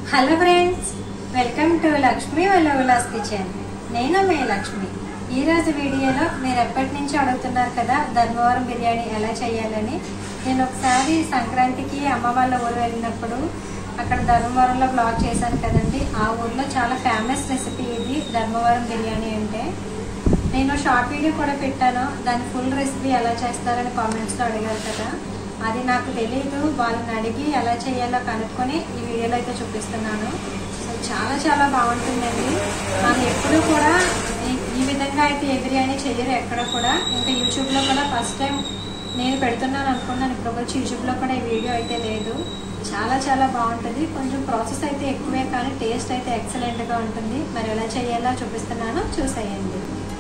hello friends welcome to Lakshmi వల్లవలాస్ kitchen నేను మే లక్ష్మి ఈ రోజు వీడియోలో మీరు ఎప్పటి నుంచి అడుగుతున్నారు కదా ధర్మవరం బిర్యానీ ఎలా చేయాలని నేను ఒకసారి సంక్రాంతికి అమ్మ వాళ్ళ ఊరు వెళ్ళినప్పుడు అక్కడ ధర్మవరంలో బ్లాగ్ చేశాను కదండి ఆ ఊర్లో చాలా ఫేమస్ రెసిపీ ఇది ధర్మవరం బిర్యానీ అంటే నేను షార్ట్ వీడియో కూడా పెట్టాను దాని ఫుల్ రెసిపీ ఎలా చేస్తారని కామెంట్స్లో అడిగారు కదా అది నాకు తెలియదు వాళ్ళని అడిగి ఎలా చేయాలో కనుక్కొని ఈ వీడియోలో అయితే చూపిస్తున్నాను సో చాలా చాలా బాగుంటుందండి మనం ఎప్పుడు కూడా ఈ- ఈ విధంగా అయితే ఏ బిర్యానీ చేయరు ఎక్కడ కూడా ఇంకా యూట్యూబ్లో కూడా ఫస్ట్ టైం నేను పెడుతున్నాను అనుకున్నాను ఇప్పుడు వచ్చి యూట్యూబ్లో కూడా ఈ వీడియో అయితే లేదు చాలా చాలా బాగుంటుంది కొంచెం ప్రాసెస్ అయితే ఎక్కువే కానీ టేస్ట్ అయితే ఎక్సలెంట్గా ఉంటుంది మరి ఎలా చేయాలో చూపిస్తున్నాను చూసేయండి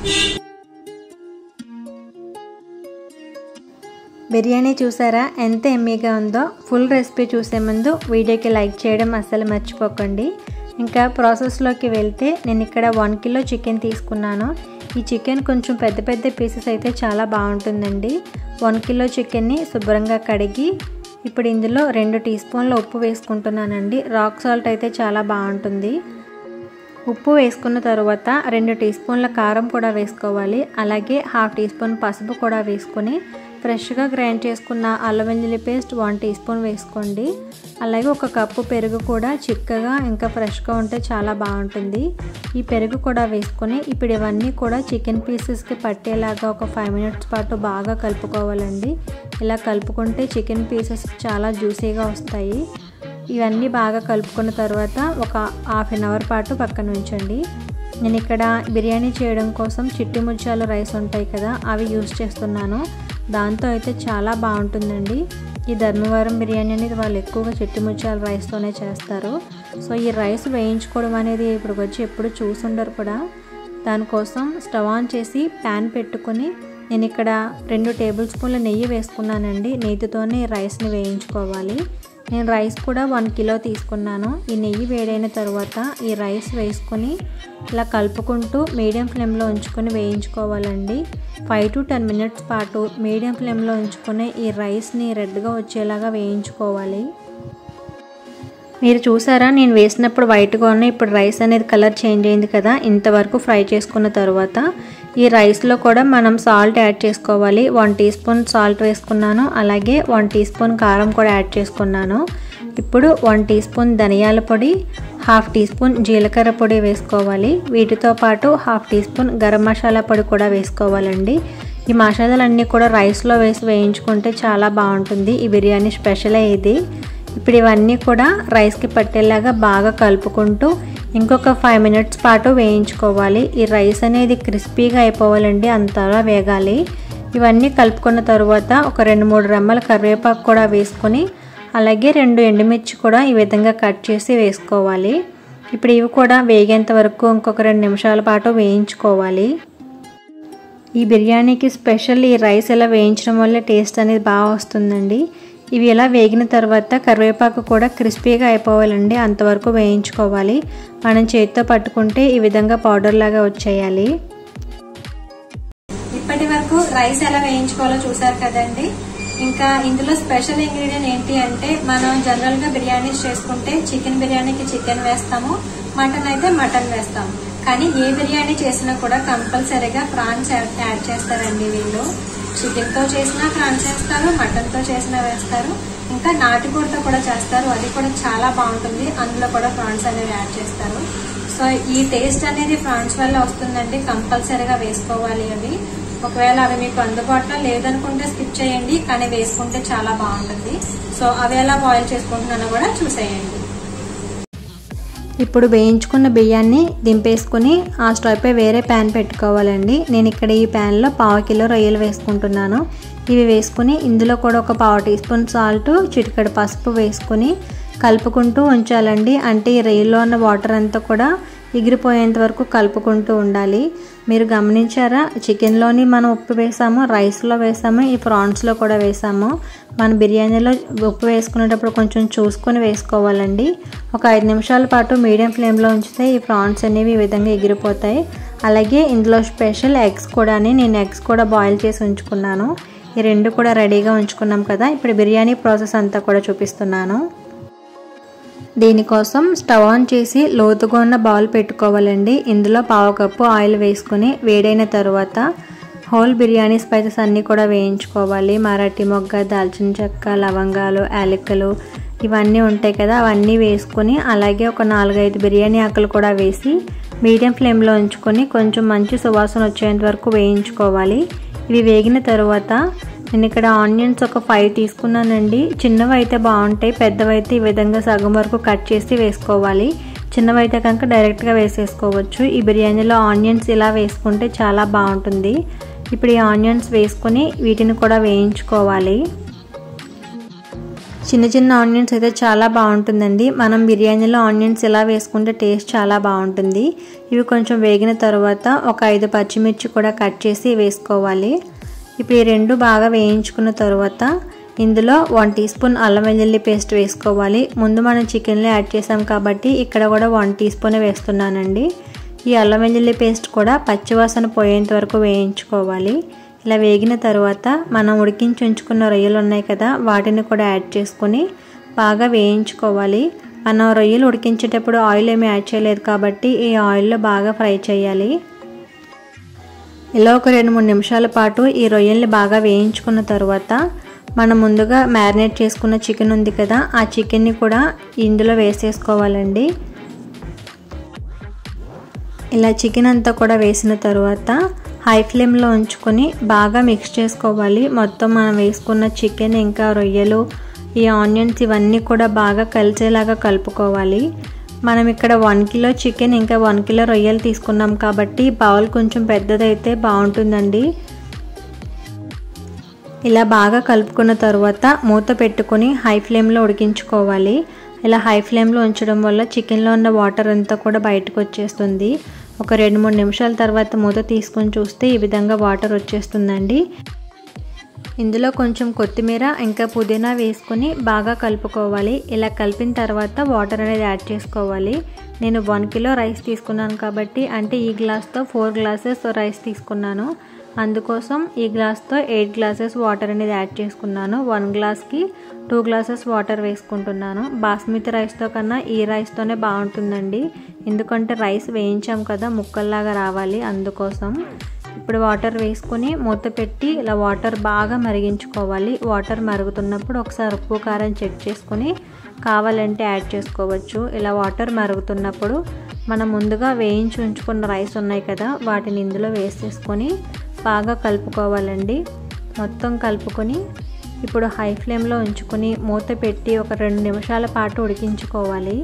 బిర్యానీ చూసారా ఎంత ఎమ్మీగా ఉందో ఫుల్ రెసిపీ చూసే ముందు వీడియోకి లైక్ చేయడం అస్సలు మర్చిపోకండి ఇంకా ప్రాసెస్లోకి వెళ్తే నేను ఇక్కడ వన్ కిలో చికెన్ తీసుకున్నాను ఈ చికెన్ కొంచెం పెద్ద పెద్ద పీసెస్ అయితే చాలా బాగుంటుందండి వన్ కిలో చికెన్ని శుభ్రంగా కడిగి ఇప్పుడు ఇందులో రెండు టీ స్పూన్ల ఉప్పు వేసుకుంటున్నానండి రాక్ సాల్ట్ అయితే చాలా బాగుంటుంది ఉప్పు వేసుకున్న తర్వాత రెండు టీ స్పూన్ల కారం కూడా వేసుకోవాలి అలాగే హాఫ్ టీ స్పూన్ పసుపు కూడా వేసుకొని ఫ్రెష్గా గ్రైండ్ చేసుకున్న అల్లం వెల్లుల్లి పేస్ట్ వన్ టీ స్పూన్ వేసుకోండి అలాగే ఒక కప్పు పెరుగు కూడా చిక్కగా ఇంకా ఫ్రెష్గా ఉంటే చాలా బాగుంటుంది ఈ పెరుగు కూడా వేసుకొని ఇప్పుడు ఇవన్నీ కూడా చికెన్ పీసెస్కి పట్టేలాగా ఒక ఫైవ్ మినిట్స్ పాటు బాగా కలుపుకోవాలండి ఇలా కలుపుకుంటే చికెన్ పీసెస్ చాలా జ్యూసీగా వస్తాయి ఇవన్నీ బాగా కలుపుకున్న తర్వాత ఒక హాఫ్ అన్ అవర్ పాటు పక్కన ఉంచండి నేను ఇక్కడ బిర్యానీ చేయడం కోసం చిట్టి ముత్యాలు రైస్ ఉంటాయి కదా అవి యూస్ చేస్తున్నాను దాంతో అయితే చాలా బాగుంటుందండి ఈ ధర్మవరం బిర్యానీ అనేది వాళ్ళు ఎక్కువగా చిట్టి ముత్యాల రైస్తోనే చేస్తారు సో ఈ రైస్ వేయించుకోవడం అనేది ఇప్పుడు వచ్చి ఎప్పుడు చూసుండరు కూడా దానికోసం స్టవ్ ఆన్ చేసి ప్యాన్ పెట్టుకొని నేను ఇక్కడ రెండు టేబుల్ స్పూన్ల నెయ్యి వేసుకున్నానండి నెయ్యితోనే రైస్ని వేయించుకోవాలి నేను రైస్ కూడా వన్ కిలో తీసుకున్నాను ఈ నెయ్యి వేడైన తర్వాత ఈ రైస్ వేసుకొని ఇలా కలుపుకుంటూ మీడియం ఫ్లేమ్లో ఉంచుకొని వేయించుకోవాలండి ఫైవ్ టు టెన్ మినిట్స్ పాటు మీడియం ఫ్లేమ్లో ఉంచుకొని ఈ రైస్ని రెడ్గా వచ్చేలాగా వేయించుకోవాలి మీరు చూసారా నేను వేసినప్పుడు వైట్గా ఉన్న ఇప్పుడు రైస్ అనేది కలర్ చేంజ్ అయింది కదా ఇంతవరకు ఫ్రై చేసుకున్న తర్వాత ఈ రైస్లో కూడా మనం సాల్ట్ యాడ్ చేసుకోవాలి వన్ టీ స్పూన్ సాల్ట్ వేసుకున్నాను అలాగే వన్ టీ స్పూన్ కారం కూడా యాడ్ చేసుకున్నాను ఇప్పుడు వన్ టీ స్పూన్ ధనియాల పొడి హాఫ్ టీ స్పూన్ జీలకర్ర పొడి వేసుకోవాలి వీటితో పాటు half teaspoon garam masala పొడి కూడా వేసుకోవాలండి ఈ మసాలాలన్నీ కూడా రైస్లో వేసి వేయించుకుంటే చాలా బాగుంటుంది ఈ బిర్యానీ స్పెషల్ ఇది ఇప్పుడు ఇవన్నీ కూడా రైస్కి పట్టేలాగా బాగా కలుపుకుంటూ ఇంకొక ఫైవ్ మినిట్స్ పాటు వేయించుకోవాలి ఈ రైస్ అనేది క్రిస్పీగా అయిపోవాలండి అంతలా వేగాలి ఇవన్నీ కలుపుకున్న తర్వాత ఒక రెండు మూడు రెమ్మల కరివేపాకు కూడా వేసుకొని అలాగే రెండు ఎండుమిర్చి కూడా ఈ విధంగా కట్ చేసి వేసుకోవాలి ఇప్పుడు ఇవి కూడా వేగేంత వరకు ఇంకొక రెండు నిమిషాల పాటు వేయించుకోవాలి ఈ బిర్యానీకి స్పెషల్ ఈ రైస్ ఇలా వేయించడం వల్ల టేస్ట్ అనేది బాగా వస్తుందండి ఇవి ఇలా వేగిన తర్వాత కరివేపాకు కూడా క్రిస్పీగా అయిపోవాలండి అంతవరకు వేయించుకోవాలి మనం చేతితో పట్టుకుంటే ఈ విధంగా పౌడర్ లాగా వచ్చేయాలి ఇప్పటి వరకు రైస్ ఎలా వేయించుకోవాలో చూసారు కదండి ఇంకా ఇందులో స్పెషల్ ఇంగ్రీడియంట్ ఏంటి అంటే మనం జనరల్ గా బిర్యానీస్ చేసుకుంటే చికెన్ బిర్యానీకి చికెన్ వేస్తాము మటన్ అయితే మటన్ వేస్తాము కానీ ఏ బిర్యానీ చేసినా కూడా కంపల్సరీగా ప్రాన్స్ యాడ్ చేస్తారండి వీళ్ళు చికెన్ తో చేసినా ప్రాన్స్ వేస్తారు మటన్ తో చేసినా వేస్తారు ఇంకా నాటుకోడితో కూడా చేస్తారు అది కూడా చాలా బాగుంటుంది అందులో కూడా ప్రాన్స్ అనేవి యాడ్ చేస్తారు సో ఈ టేస్ట్ అనేది ప్రాన్స్ వల్ల వస్తుందండి కంపల్సరీగా వేసుకోవాలి అవి ఒకవేళ అవి మీకు అందుబాటులో లేదనుకుంటే స్కిప్ చేయండి కానీ వేసుకుంటే చాలా బాగుంటుంది సో అవి ఎలా బాయిల్ చేసుకుంటున్నానో కూడా చూసేయండి ఇప్పుడు వేయించుకున్న బియ్యాన్ని దింపేసుకుని ఆ స్టవ్ పై వేరే ప్యాన్ పెట్టుకోవాలండి నేను ఇక్కడ ఈ ప్యాన్లో పావు కిలో రొయ్యలు వేసుకుంటున్నాను ఇవి వేసుకుని ఇందులో కూడా ఒక పావు టీ స్పూన్ సాల్ట్ చిటికడ పసుపు వేసుకుని కలుపుకుంటూ ఉంచాలండి అంటే ఈ రొయ్యలో ఉన్న వాటర్ అంతా కూడా ఎగిరిపోయేంత వరకు కలుపుకుంటూ ఉండాలి మీరు గమనించారా చికెన్లోని మనం ఉప్పు వేసాము రైస్లో వేసాము ఈ ప్రాన్స్లో కూడా వేసాము మన బిర్యానీలో ఉప్పు వేసుకునేటప్పుడు కొంచెం చూసుకొని వేసుకోవాలండి ఒక ఐదు నిమిషాల పాటు మీడియం ఫ్లేమ్లో ఉంచితే ఈ ప్రాన్స్ అనేవి ఈ విధంగా ఎగిరిపోతాయి అలాగే ఇందులో స్పెషల్ ఎగ్స్ కూడా నేను ఎగ్స్ కూడా బాయిల్ చేసి ఉంచుకున్నాను ఈ రెండు కూడా రెడీగా ఉంచుకున్నాం కదా ఇప్పుడు బిర్యానీ ప్రాసెస్ అంతా కూడా చూపిస్తున్నాను దీనికోసం స్టవ్ ఆన్ చేసి లోతుగా ఉన్న బౌల్ పెట్టుకోవాలండి ఇందులో పావు కప్పు ఆయిల్ వేసుకొని వేడైన తర్వాత హోల్ బిర్యానీ స్పైసెస్ అన్నీ కూడా వేయించుకోవాలి మరాఠీ మొగ్గ దాల్చిన చెక్క లవంగాలు యాలక్కలు ఇవన్నీ ఉంటాయి కదా అవన్నీ వేసుకొని అలాగే ఒక నాలుగైదు బిర్యానీ ఆకులు కూడా వేసి మీడియం ఫ్లేమ్లో ఉంచుకొని కొంచెం మంచి సువాసన వచ్చేంత వరకు వేయించుకోవాలి ఇవి వేగిన తర్వాత నేను ఇక్కడ ఆనియన్స్ ఒక ఫైవ్ తీసుకున్నానండి చిన్నవి అయితే బాగుంటాయి పెద్దవైతే ఈ విధంగా సగం వరకు కట్ చేసి వేసుకోవాలి చిన్నవైతే కనుక డైరెక్ట్గా వేసేసుకోవచ్చు ఈ బిర్యానీలో ఆనియన్స్ ఇలా వేసుకుంటే చాలా బాగుంటుంది ఇప్పుడు ఈ ఆనియన్స్ వేసుకొని వీటిని కూడా వేయించుకోవాలి చిన్న చిన్న ఆనియన్స్ అయితే చాలా బాగుంటుందండి మనం బిర్యానీలో ఆనియన్స్ ఇలా వేసుకుంటే టేస్ట్ చాలా బాగుంటుంది ఇవి కొంచెం వేగిన తర్వాత ఒక ఐదు పచ్చిమిర్చి కూడా కట్ చేసి వేసుకోవాలి ఇప్పుడు ఈ రెండు బాగా వేయించుకున్న తర్వాత ఇందులో వన్ టీ స్పూన్ అల్లం వెల్లుల్లి పేస్ట్ వేసుకోవాలి ముందు మనం చికెన్లో యాడ్ చేసాం కాబట్టి ఇక్కడ కూడా వన్ టీ స్పూన్ వేస్తున్నానండి ఈ అల్లం వెల్లుల్లి పేస్ట్ కూడా పచ్చివాసన పోయేంత వరకు వేయించుకోవాలి ఇలా వేగిన తర్వాత మనం ఉడికించి ఉంచుకున్న రొయ్యలు ఉన్నాయి కదా వాటిని కూడా యాడ్ చేసుకొని బాగా వేయించుకోవాలి మనం రొయ్యలు ఉడికించేటప్పుడు ఆయిల్ ఏమీ యాడ్ చేయలేదు కాబట్టి ఈ ఆయిల్లో బాగా ఫ్రై చేయాలి ఇలా ఒక రెండు మూడు నిమిషాల పాటు ఈ రొయ్యల్ని బాగా వేయించుకున్న తర్వాత మనం ముందుగా మ్యారినేట్ చేసుకున్న చికెన్ ఉంది కదా ఆ చికెన్ని కూడా ఇందులో వేసేసుకోవాలండి ఇలా చికెన్ అంతా కూడా వేసిన తర్వాత హై ఫ్లేమ్లో ఉంచుకొని బాగా మిక్స్ చేసుకోవాలి మొత్తం మనం వేసుకున్న చికెన్ ఇంకా రొయ్యలు ఈ ఆనియన్స్ ఇవన్నీ కూడా బాగా కలిసేలాగా కలుపుకోవాలి మనం ఇక్కడ వన్ కిలో చికెన్ ఇంకా వన్ కిలో రొయ్యలు తీసుకున్నాం కాబట్టి బౌల్ కొంచెం పెద్దదైతే బాగుంటుందండి ఇలా బాగా కలుపుకున్న తర్వాత మూత పెట్టుకొని హై ఫ్లేమ్లో ఉడికించుకోవాలి ఇలా హై ఫ్లేమ్లో ఉంచడం వల్ల చికెన్లో ఉన్న వాటర్ అంతా కూడా బయటకు వచ్చేస్తుంది ఒక రెండు మూడు నిమిషాల తర్వాత మూత తీసుకొని చూస్తే ఈ విధంగా వాటర్ వచ్చేస్తుందండి ఇందులో కొంచెం కొత్తిమీర ఇంకా పుదీనా వేసుకొని బాగా కలుపుకోవాలి ఇలా కలిపిన తర్వాత వాటర్ అనేది యాడ్ చేసుకోవాలి నేను వన్ కిలో రైస్ తీసుకున్నాను కాబట్టి అంటే ఈ గ్లాస్తో ఫోర్ గ్లాసెస్ రైస్ తీసుకున్నాను అందుకోసం ఈ గ్లాస్తో ఎయిట్ గ్లాసెస్ వాటర్ అనేది యాడ్ చేసుకున్నాను వన్ గ్లాస్కి టూ గ్లాసెస్ వాటర్ వేసుకుంటున్నాను బాస్మతి రైస్తో కన్నా ఈ రైస్తోనే బాగుంటుందండి ఎందుకంటే రైస్ వేయించాం కదా ముక్కల్లాగా రావాలి అందుకోసం ఇప్పుడు వాటర్ వేసుకొని మూత పెట్టి ఇలా వాటర్ బాగా మరిగించుకోవాలి వాటర్ మరుగుతున్నప్పుడు ఒకసారి ఉప్పు కారం చెక్ చేసుకొని కావాలంటే యాడ్ చేసుకోవచ్చు ఇలా వాటర్ మరుగుతున్నప్పుడు మనం ముందుగా వేయించి ఉంచుకున్న రైస్ ఉన్నాయి కదా వాటిని ఇందులో వేసేసుకొని బాగా కలుపుకోవాలండి మొత్తం కలుపుకొని ఇప్పుడు హై ఫ్లేమ్లో ఉంచుకొని మూత పెట్టి ఒక రెండు నిమిషాల పాటు ఉడికించుకోవాలి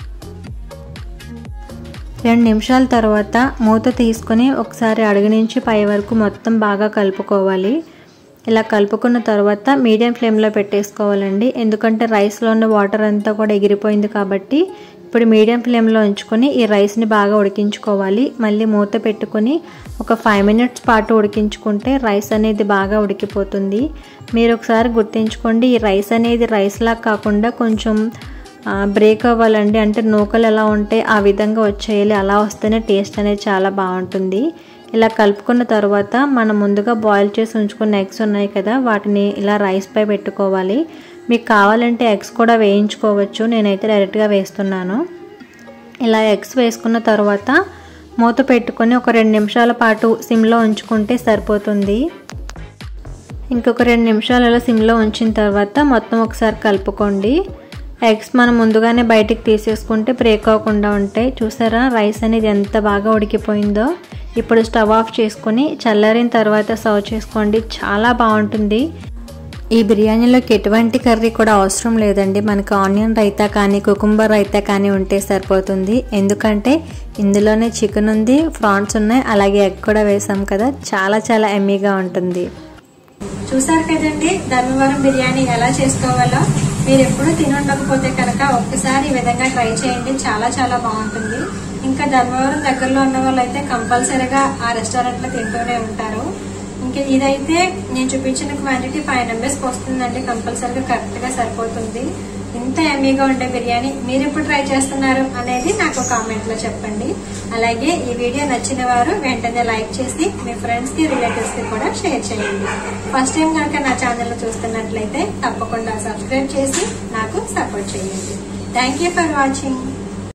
రెండు నిమిషాల తర్వాత మూత తీసుకొని ఒకసారి అడుగు నుంచి పై వరకు మొత్తం బాగా కలుపుకోవాలి ఇలా కలుపుకున్న తర్వాత మీడియం ఫ్లేమ్లో పెట్టేసుకోవాలండి ఎందుకంటే రైస్లో ఉన్న వాటర్ అంతా కూడా ఎగిరిపోయింది కాబట్టి ఇప్పుడు మీడియం ఫ్లేమ్లో ఉంచుకొని ఈ రైస్ని బాగా ఉడికించుకోవాలి మళ్ళీ మూత పెట్టుకొని ఒక ఫైవ్ మినిట్స్ పాటు ఉడికించుకుంటే రైస్ అనేది బాగా ఉడికిపోతుంది మీరు ఒకసారి గుర్తుంచుకోండి ఈ రైస్ అనేది రైస్లా కాకుండా కొంచెం బ్రేక్ అవ్వాలండి అంటే నూకలు ఎలా ఉంటే ఆ విధంగా వచ్చేయాలి అలా వస్తేనే టేస్ట్ అనేది చాలా బాగుంటుంది ఇలా కలుపుకున్న తర్వాత మనం ముందుగా బాయిల్ చేసి ఉంచుకున్న ఎగ్స్ ఉన్నాయి కదా వాటిని ఇలా రైస్ పై పెట్టుకోవాలి మీకు కావాలంటే ఎగ్స్ కూడా వేయించుకోవచ్చు నేనైతే డైరెక్ట్గా వేస్తున్నాను ఇలా ఎగ్స్ వేసుకున్న తర్వాత మూత పెట్టుకొని ఒక రెండు నిమిషాల పాటు సిమ్లో ఉంచుకుంటే సరిపోతుంది ఇంకొక రెండు నిమిషాలు అలా సిమ్లో ఉంచిన తర్వాత మొత్తం ఒకసారి కలుపుకోండి ఎగ్స్ మనం ముందుగానే బయటికి తీసేసుకుంటే బ్రేక్ అవ్వకుండా ఉంటాయి చూసారా రైస్ అనేది ఎంత బాగా ఉడికిపోయిందో ఇప్పుడు స్టవ్ ఆఫ్ చేసుకొని చల్లారిన తర్వాత సర్వ్ చేసుకోండి చాలా బాగుంటుంది ఈ బిర్యానీలోకి ఎటువంటి కర్రీ కూడా అవసరం లేదండి మనకు ఆనియన్ రైతా కానీ కుకుంబర్ రైతా కానీ ఉంటే సరిపోతుంది ఎందుకంటే ఇందులోనే చికెన్ ఉంది ఫ్రాన్స్ ఉన్నాయి అలాగే ఎగ్ కూడా వేసాం కదా చాలా చాలా ఎమ్మీగా ఉంటుంది చూసారు కదండి ధర్మవరం బిర్యానీ ఎలా చేసుకోవాలో మీరు ఎప్పుడు తినుండకపోతే కనుక ఒక్కసారి ఈ విధంగా ట్రై చేయండి చాలా చాలా బాగుంటుంది ఇంకా ధర్మవరం దగ్గరలో ఉన్న వాళ్ళు అయితే కంపల్సరీగా ఆ రెస్టారెంట్ లో తింటూనే ఉంటారు ఇంకా ఇదైతే నేను చూపించిన క్వాంటిటీ ఫైవ్ మెంబర్స్కి వస్తుందండి కంపల్సరీగా కరెక్ట్ గా సరిపోతుంది ఇంత ఎమ్మీగా ఉండే బిర్యానీ మీరు ఎప్పుడు ట్రై చేస్తున్నారు అనేది నాకు కామెంట్ లో చెప్పండి అలాగే ఈ వీడియో నచ్చిన వారు వెంటనే లైక్ చేసి మీ ఫ్రెండ్స్ కి రిలేటివ్స్ కి కూడా షేర్ చేయండి ఫస్ట్ టైం కనుక నా ఛానల్ చూస్తున్నట్లయితే తప్పకుండా సబ్స్క్రైబ్ చేసి నాకు సపోర్ట్ చేయండి థ్యాంక్ యూ ఫర్ వాచింగ్